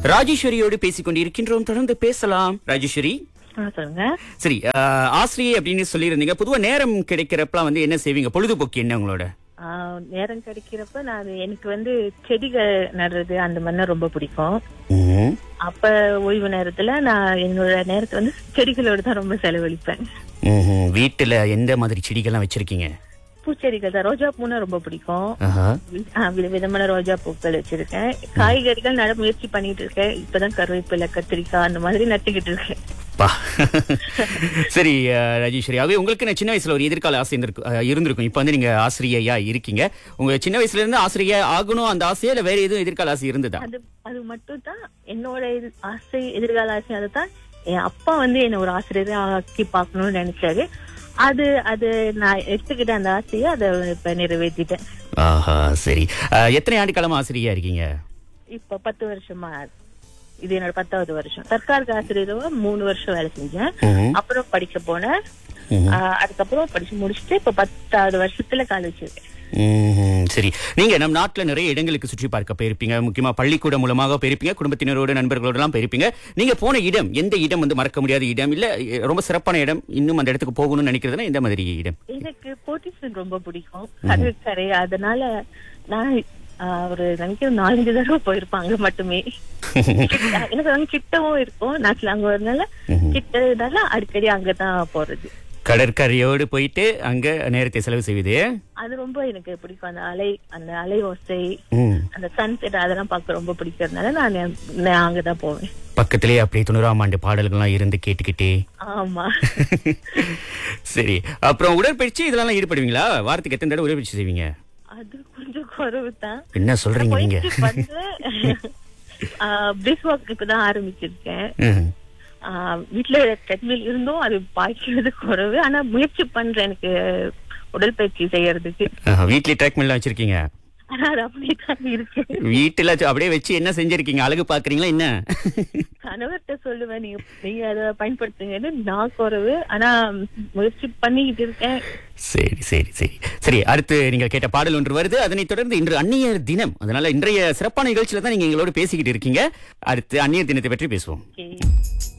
ராஜேஸ்வரியோடு பேசிக் கொண்டிருக்கின்றோம் தொடர்ந்து பேசலாம் ராஜேஸ்வரி ஆ, சொல்லுங்க சரி ஆஹ், ஆசிரியை அப்படின்னு சொல்லியிருந்தீங்க பொதுவா நேரம் கிடைக்கிறப்பலாம் வந்து என்ன செய்வீங்க பொழுதுபோக்கு என்ன உங்களோட ஆ, நேரம் கிடைக்கிறப்ப நான் எனக்கு வந்து செடிகள் நடுறது அந்த மாதிரி ரொம்ப பிடிக்கும் ம்ஹும். அப்ப ஓய்வு நேரத்துல நான் என்னோட நேரத்தை வந்து செடிகளோட தான் ரொம்ப செலவழிப்பேன் ம்ஹும். வீட்டுல எந்த மாதிரி செடிகள்லாம் வச்சிருக்கீங்க பூச்செடிகள் தான் ரோஜா பூனா ரொம்ப பிடிக்கும் ஆஹா. ஆ, வித விதமான ரோஜா பூக்கள் வச்சிருக்கேன் காய்கறிகள் நட முயற்சி பண்ணிட்டு இருக்கேன் இப்பதான் கருவேப்பிலை கத்திரிக்காய் அந்த மாதிரி நட்டுக்கிட்டு இருக்கேன் பா சரி ஆஹ், ராஜேஸ்வரி ஆகவே உங்களுக்கு நான் சின்ன வயசுல ஒரு எதிர்கால ஆசை இருந்திருக்கு- ஆஹ், இருந்திருக்கும் இப்போ வந்து நீங்க ஆசிரியையா இருக்கீங்க உங்க சின்ன வயசுல இருந்து ஆசிரியா ஆகணும் அந்த ஆசையா இல்ல வேற எதுவும் எதிர்கால ஆசை இருந்ததா அது அது மட்டும் தான் என்னோட இது ஆசை எதிர்கால ஆசை அதுதான் என் அப்பா வந்து என்ன ஒரு ஆசிரியரா ஆக்கி பார்க்கணும்னு நினைச்சாரு அது அது நான் எடுத்துக்கிட்ட அந்த ஆசையை அதை இப்ப நிறைவேற்றிட்டேன் ஆஹா சரி ஆஹ், எத்தனை ஆண்டு காலமா ஆசிரியா இருக்கீங்க இப்ப பத்து வருஷமா இது என்னோட பத்தாவது வருஷம் தற்காலிக ஆசிரியரா மூணு வருஷம் வேலை செஞ்சேன் ம்ஹும். அப்புறம் படிக்க போனேன் ம்ஹும். ஆஹ் அதுக்கப்புறம் படிச்சு முடிச்சுட்டு இப்ப பத்தாவது வருஷத்துல காலேஜ் இருக்கேன் ம்ஹும். சரி நீங்க நம் நாட்டுல நிறைய இடங்களுக்கு சுற்றி பார்க்க போயிருப்பீங்க முக்கியமா பள்ளிக்கூடம் மூலமாக போயிருப்பீங்க குடும்பத்தினரோடு நண்பர்களோட எல்லாம் போயிருப்பீங்க நீங்க போன இடம் எந்த இடம் வந்து மறக்க முடியாத இடம் இல்ல எ, ரொம்ப சிறப்பான இடம் இன்னும் அந்த இடத்துக்கு போகணும்னு நினைக்கிறதுனா எந்த மாதிரி இடம் எனக்கு போட்டிசன் ரொம்ப பிடிக்கும் கடற்கரை அதனால நான் ஆஹ், ஒரு நினைக்கிறேன் நாலஞ்சு தடவை போயிருப்பேன் அங்க மட்டுமே கிட்ட- எனக்கு அங்க கிட்டவும் இருக்கும் நாட்டுல அங்க வரனால கிட்டனால அடிக்கடி அங்கதான் போறது கடற்கரையோடு போயிட்டு அங்க நேரத்தை செலவு செய்வது அது ரொம்ப எனக்கு பிடிக்கும் அந்த அலை அந்த அலை ஓசை ம். அந்த சன்செட் அதெல்லாம் பார்க்க ரொம்ப பிடிக்கிறதுனால நான் நான் அங்கதான் போவேன் பக்கத்திலே அப்படியே தொண்ணூறாம் ஆண்டு பாடல்கள்லாம் இருந்து கேட்டுக்கிட்டே ஆமா சரி அப்புறம் உடற்பயிற்சி இதெல்லாம் ஈடுபடுவீங்களா வாரத்துக்கு எத்தனை தடவை உடற்பயிற்சி செய்வீங்க அது கொஞ்சம் குறைவு தான் என்ன சொல்றீங்க நீங்க பிரிஸ் வாக் இப்பதான் ஆரம்பிச்சிருக்கேன் ம். ஆஹ் வீட்ல ட்ரெட்மில் இருந்தும் அது பாய்க்கிறது குறைவு ஆனா முயற்சி பண்றேன் எனக்கு உடற்பயிற்சி செய்யறதுக்கு ஆஹா, வீட்லயே ட்ராக் மில்லாம் வச்சிருக்கீங்க ஆனா அது அப்படிதான் இருக்கு வீட்டுல அப்படியே வச்சு என்ன செஞ்சிருக்கீங்க அழகு பாக்குறீங்களா என்ன கணவர்கிட்ட சொல்லுவேன் நீங்க நீங்க அதை பயன்படுத்துங்கன்னு நான் குறைவு ஆனா முயற்சி பண்ணிக்கிட்டு இருக்கேன் சரி சரி சரி சரி அடுத்து நீங்க கேட்ட பாடல் ஒன்று வருது அதனைத் தொடர்ந்து இன்று அந்நியர் தினம் அதனால இன்றைய சிறப்பான நிகழ்ச்சியில தான் நீங்க எங்களோட பேசிக்கிட்டு இருக்கீங்க அடுத்து அந்நியர் தினத்தை பற்றி பேசுவோம் Okay.